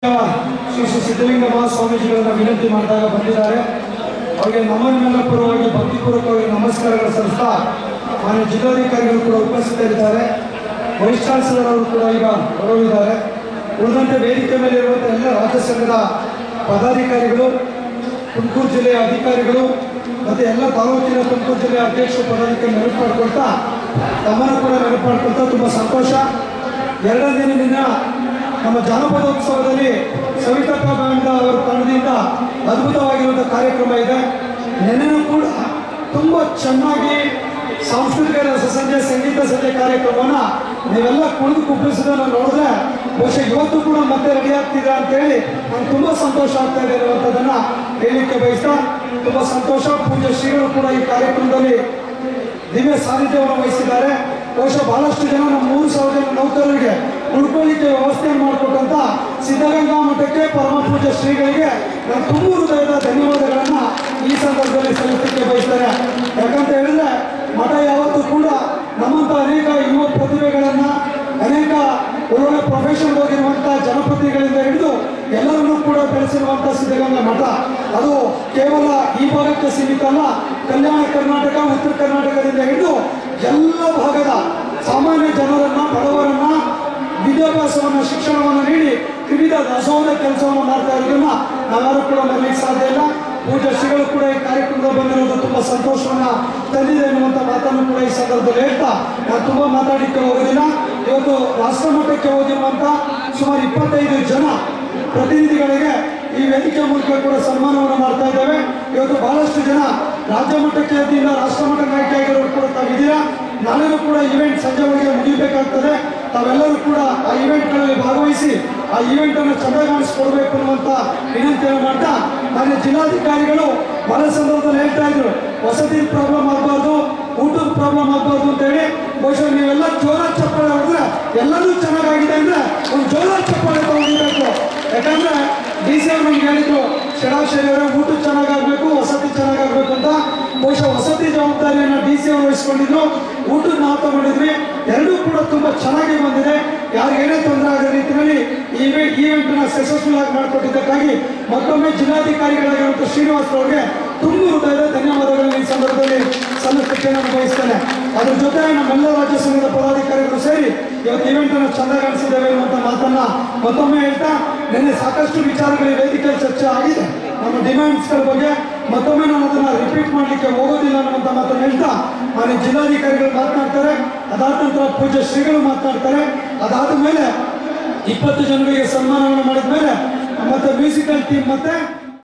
ಶ್ರೀ ಶ್ರೀ ಸಿದ್ಧಲಿಂಗ ಮಹಾಸ್ವಾಮೀಜಿಗಳನ್ನ ವಿನಂತಿ ಮಾಡಿದಾಗ ಬಂದಿದ್ದಾರೆ ಅವರಿಗೆ ನಮ್ಮನ್ನೆಲ್ಲ ಪರವಾಗಿ ಭಕ್ತಿಪೂರ್ವಕವಾಗಿ ನಮಸ್ಕಾರಗಳು ಸಲ್ಲಿಸ್ತಾ ಮಾನ್ಯ ಜಿಲ್ಲಾಧಿಕಾರಿಗಳು ಕೂಡ ಉಪಸ್ಥಿತರಿದ್ದಾರೆ ವೈಸ್ ಚಾನ್ಸಲರ್ ಅವರು ಕೂಡ ಈಗ ಬರೋರಿದ್ದಾರೆ ಉಳಿದಂತೆ ವೇದಿಕೆ ಮೇಲೆ ಇರುವಂಥ ಎಲ್ಲ ರಾಜ್ಯ ಸಂಘದ ಪದಾಧಿಕಾರಿಗಳು ತುಮಕೂರು ಜಿಲ್ಲೆಯ ಅಧಿಕಾರಿಗಳು ಮತ್ತು ಎಲ್ಲ ತಾಲೂಕಿನ ತುಮಕೂರು ಜಿಲ್ಲೆಯ ಅಧ್ಯಕ್ಷರು ಪದಾಧಿಕಾರಿ ನೆನಪು ಮಾಡ್ಕೊಳ್ತಾ ತಮ್ಮನ್ನು ಕೂಡ ನೆನಪು ಮಾಡ್ಕೊಳ್ತಾ ತುಂಬ ಸಂತೋಷ ಎರಡನೇ ದಿನ ನಮ್ಮ ಜಾನಪದೋತ್ಸವದಲ್ಲಿ ಸವಿತಕ್ಕ ಬ್ಯಾಂಡ್ ಅವರ ತಂಡದಿಂದ ಅದ್ಭುತವಾಗಿರುವಂಥ ಕಾರ್ಯಕ್ರಮ ಇದೆ ನೆನೆನೂ ಕೂಡ ತುಂಬ ಚೆನ್ನಾಗಿ ಸಾಂಸ್ಕೃತಿಕ ರಸಸಂಜೆ ಸಂಗೀತ ಸಂಜೆ ಕಾರ್ಯಕ್ರಮನ ನೀವೆಲ್ಲ ಕುಳಿದು ಕುಪ್ಪಿಸೋದನ್ನ ನೋಡಿದ್ರೆ ಬಹುಶಃ ಇವತ್ತು ಕೂಡ ಮತ್ತೆ ರೆಡಿ ಆಗ್ತಿದೆ ಅಂತೇಳಿ ನಂಗೆ ತುಂಬ ಸಂತೋಷ ಆಗ್ತಾ ಇದೆ ಅನ್ನುವಂಥದ್ದನ್ನ ಹೇಳಲಿಕ್ಕೆ ಬಯಸ್ತಾ ತುಂಬ ಸಂತೋಷ ಪೂಜ್ಯ ಶ್ರೀಗಳು ಕೂಡ ಈ ಕಾರ್ಯಕ್ರಮದಲ್ಲಿ ದಿವ್ಯ ಸಾನ್ನಿಧ್ಯವನ್ನು ವಹಿಸಿದ್ದಾರೆ ಬಹುಶಃ ಬಹಳಷ್ಟು ಜನ ನಮ್ಮ ಮೂರು ಸಾವಿರ ಜನ ನೌಕರರಿಗೆ ಉಳ್ಕೊಳ್ಳಿಕ್ಕೆ ವ್ಯವಸ್ಥೆಯನ್ನು ಮಾಡಿಕೊಟ್ಟಂತ ಸಿದ್ಧಗಂಗಾ ಮಠಕ್ಕೆ ಪರಮ ಪೂಜ್ಯ ಶ್ರೀಗಳಿಗೆ ನಾನು ತುಂಬ ಹೃದಯದ ಧನ್ಯವಾದಗಳನ್ನು ಈ ಸಂದರ್ಭದಲ್ಲಿ ಸಲ್ಲಿಸಲಿಕ್ಕೆ ಬಯಸ್ತೇನೆ ಯಾಕಂತ ಹೇಳಿದ್ರೆ ಮಠ ಯಾವತ್ತೂ ಕೂಡ ನಮ್ಮಂಥ ಅನೇಕ ಯುವ ಪ್ರತಿಭೆಗಳನ್ನು ಅನೇಕ ಒಳ್ಳೊಳ್ಳೆ ಪ್ರೊಫೆಷನ್ ಹೋಗಿರುವಂಥ ಜನಪ್ರತಿನಿಧಿಗಳಿಂದ ಹಿಡಿದು ಎಲ್ಲರನ್ನೂ ಕೂಡ ಬೆಳೆಸಿರುವಂಥ ಸಿದ್ಧಗಂಗಾ ಮಠ ಅದು ಕೇವಲ ಈ ಭಾಗಕ್ಕೆ ಸೀಮಿತ ಅಲ್ಲ ಕಲ್ಯಾಣ ಕರ್ನಾಟಕ ಉತ್ತರ ಕರ್ನಾಟಕದಿಂದ ಹಿಡಿದು ಎಲ್ಲ ಭಾಗದ ಸಾಮಾನ್ಯ ಜನರನ್ನ ಬಡವರನ್ನ ವಿದ್ಯಾಭ್ಯಾಸವನ್ನು ಶಿಕ್ಷಣವನ್ನು ನೀಡಿ ವಿವಿಧ ದಾಸೋಹದ ಕೆಲಸವನ್ನು ಮಾಡ್ತಾ ಇರೋದನ್ನ ನಾವ್ಯಾರು ಕೂಡ ಮರಲಿಕ್ಕೆ ಸಾಧ್ಯ ಇಲ್ಲ ಪೂಜಾ ಶ್ರೀಗಳು ಕೂಡ ಈ ಕಾರ್ಯಕ್ರಮದಲ್ಲಿ ಬಂದಿರೋದು ತುಂಬಾ ಸಂತೋಷವನ್ನ ತಂದಿದೆ ಅನ್ನುವಂಥ ಮಾತನ್ನು ಕೂಡ ಈ ಸಂದರ್ಭದಲ್ಲಿ ಹೇಳ್ತಾ ನಾನು ತುಂಬಾ ಮಾತಾಡಲಿಕ್ಕೆ ಹೋಗೋದಿಲ್ಲ ಇವತ್ತು ರಾಷ್ಟ್ರ ಮಟ್ಟಕ್ಕೆ ಹೋಗಿರುವಂತ ಸುಮಾರು ಇಪ್ಪತ್ತೈದು ಜನ ಪ್ರತಿನಿಧಿಗಳಿಗೆ ಈ ವೇದಿಕೆ ಮೂಲಕ ಕೂಡ ಸನ್ಮಾನವನ್ನು ಮಾಡ್ತಾ ಇದ್ದೇವೆ ಇವತ್ತು ಬಹಳಷ್ಟು ಜನ ರಾಜ್ಯ ಮಟ್ಟಕ್ಕೆ ಎದ್ದಿಂದ ರಾಷ್ಟ್ರ ಮಟ್ಟಕ್ಕೆ ಆಯ್ಕೆ ಆಗಿರೋರು ಕೂಡ ತಾವಿದ್ದೀರಾ ನಾಳೆನೂ ಕೂಡ ಇವೆಂಟ್ ಸಂಜೆವರೆಗೆ ಮುಗಿಬೇಕಾಗ್ತದೆ ತಾವೆಲ್ಲರೂ ಕೂಡ ಆ ಇವೆಂಟ್ಗಳಲ್ಲಿ ಭಾಗವಹಿಸಿ ಆ ಇವೆಂಟ್ ಅನ್ನು ಚೆನ್ನಾಗಿ ಮಾಡಿಸ್ಕೊಡ್ಬೇಕು ಅನ್ನುವಂಥ ವಿನಂತಿಯನ್ನು ಮಾಡ್ತಾ ನನ್ನ ಜಿಲ್ಲಾಧಿಕಾರಿಗಳು ಬಹಳ ಸಂದರ್ಭದಲ್ಲಿ ಹೇಳ್ತಾ ಇದ್ರು ವಸತಿ ಪ್ರಾಬ್ಲಮ್ ಆಗಬಾರ್ದು ಊಟದ ಪ್ರಾಬ್ಲಮ್ ಆಗಬಾರ್ದು ಅಂತ ಹೇಳಿ ಬಹುಶಃ ನೀವೆಲ್ಲ ಜೋರ ಚಪ್ಪಾಳೆ ಹೊಡೆದ್ರೆ ಎಲ್ಲರೂ ಚೆನ್ನಾಗಾಗಿದೆ ಅಂದ್ರೆ ಒಂದು ಜೋರ ಚಪ್ಪಾಳೆ ತಗೊಂಡಿರ್ಬೇಕು ಯಾಕಂದ್ರೆ ಡಿ ಸಿ ಅವ್ರು ನಮ್ಗೆ ಹೇಳಿದ್ರು ಶರಾಶರಿ ಅವರೇ ಊಟ ಚೆನ್ನಾಗಾಗಬೇಕು ವಸತಿ ಚೆನ್ನಾಗಾಗಬೇಕು ಅಂತ ಬಹುಶಃ ವಸತಿ ಜವಾಬ್ದಾರಿಯನ್ನು ಡಿ ಸಿ ಅವರು ವಹಿಸ್ಕೊಂಡಿದ್ರು ಊಟದ ನಾವು ತಗೊಂಡಿದ್ವಿ ಎರಡೂ ಕೂಡ ತುಂಬಾ ಚೆನ್ನಾಗಿ ಬಂದಿದೆ ಯಾರಿಗೇನೇ ತೊಂದರೆ ಆಗದ ರೀತಿಯಲ್ಲಿ ಈ ಈವೆಂಟ್ ನ ಸಕ್ಸಸ್ಫುಲ್ ಆಗಿ ಮಾಡಿಕೊಟ್ಟಿದ್ದಕ್ಕಾಗಿ ಮತ್ತೊಮ್ಮೆ ಜಿಲ್ಲಾಧಿಕಾರಿಗಳಾಗಿರುವಂಥ ಶ್ರೀನಿವಾಸ್ ಅವರಿಗೆ ತುಂಬ ಹೃದಯದ ಧನ್ಯವಾದಗಳನ್ನು ಈ ಸಂದರ್ಭದಲ್ಲಿ ಸಲ್ಲಿಸಲಿಕ್ಕೆ ನಾನು ಬಯಸ್ತೇನೆ ಅದ್ರ ಜೊತೆ ನಮ್ಮೆಲ್ಲ ರಾಜ್ಯ ಸಂಘದ ಪದಾಧಿಕಾರಿಗಳು ಸೇರಿ ಇವತ್ತು ಇವೆಂಟ್ ಅನ್ನು ಚೆನ್ನಾಗಿ ಕಾಣಿಸಿದ್ದೇವೆ ಅನ್ನುವಂಥ ಮಾತನ್ನ ಮತ್ತೊಮ್ಮೆ ಹೇಳ್ತಾ ನಿನ್ನೆ ಸಾಕಷ್ಟು ವಿಚಾರಗಳು ಈ ವೇದಿಕೆಯಲ್ಲಿ ಚರ್ಚೆ ಆಗಿದೆ ನಮ್ಮ ಡಿಮ್ಯಾಂಡ್ಸ್ಗಳ ಬಗ್ಗೆ ಮತ್ತೊಮ್ಮೆ ನಾನು ಅದನ್ನ ರಿಪೀಟ್ ಮಾಡಲಿಕ್ಕೆ ಹೋಗೋದಿಲ್ಲ ಅನ್ನುವಂಥ ಮಾತನ್ನು ಹೇಳ್ತಾ ಮಾನ್ಯ ಜಿಲ್ಲಾಧಿಕಾರಿಗಳು ಮಾತನಾಡ್ತಾರೆ ಅದಾದ ನಂತರ ಪೂಜ್ಯ ಶ್ರೀಗಳು ಮಾತನಾಡ್ತಾರೆ ಅದಾದ ಮೇಲೆ ಇಪ್ಪತ್ತು ಜನರಿಗೆ ಸನ್ಮಾನವನ್ನು ಮಾಡಿದ ಮೇಲೆ ಮತ್ತೆ ಮ್ಯೂಸಿಕಲ್ ಟೀಮ್ ಮತ್ತೆ